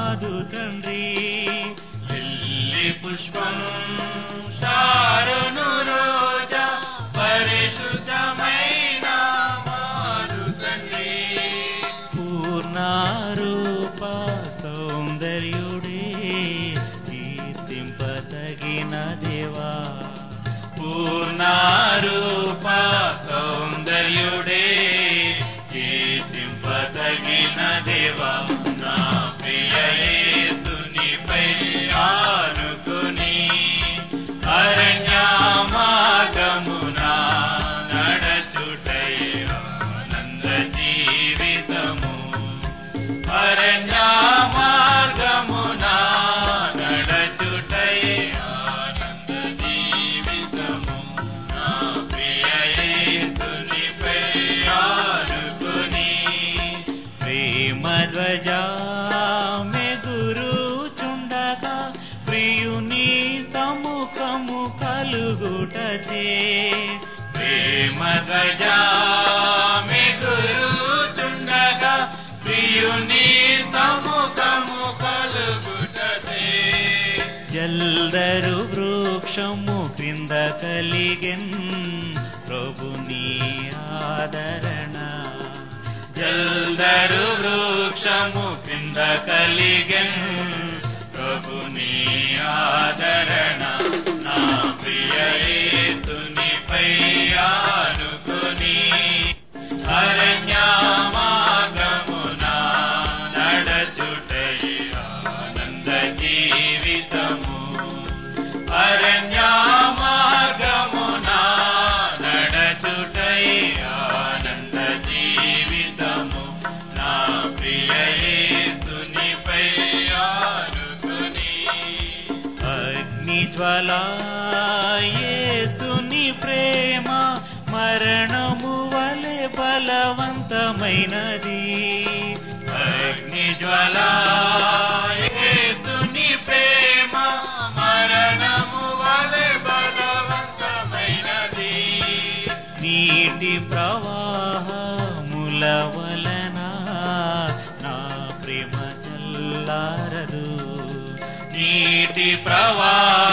కాదు తండ్రి లిల్లీ పుష్పం షారును రోజా పరిశుద్ధమైన మారు తండ్రి పూర్ణారూప సౌందర్యుడే కీర్తింపతగిన దేవా పూర్ణారూప సౌందర్యుడే కీర్తింపదగిన దేవా నా ప్రియ యేసునిపై ఆనుకుని అరణ్య మార్గమున నడచుటై ఆనంద జీవితము అరణ్య మార్గమున నడచుటై ఆనంద జీవితము నా ప్రియ యేసునిపై ఆనుకుని ప్రేమ ధ్వజా మెగురుచుండగా ప్రియుని సముఖము కలుగుటచే ప్రేమ ధ్వజా మిగురుచుండగా ప్రియుని సముఖము కలుగుటదే జల్దరు వృక్షము క్రింద కలిగెన్ ప్రభుని ఆదరణ జల్దరు వృక్షము క్రింద కలిగెన్ ప్రభుని ఆదరణ నా ప్రియ యేసునిపై ఆనుకుని అరణ్య మార్గమున నడచుటై ఆనంద జీవితము అరణ్య మార్గమున నడచుటై ఆనంద జీవితము నా ప్రియ యేసునిపై ఆనుకుని అగ్ని జ్వలాయేసుని ప్రేమ మరణము వలె బలవంతమైనది అగ్ని జ్వలా యేసుని ప్రేమ మరణము వలె బలవంతమైనది నీటి ప్రవాహముల వలన నా ప్రేమ చల్లారదు నీటి ప్రవాహముల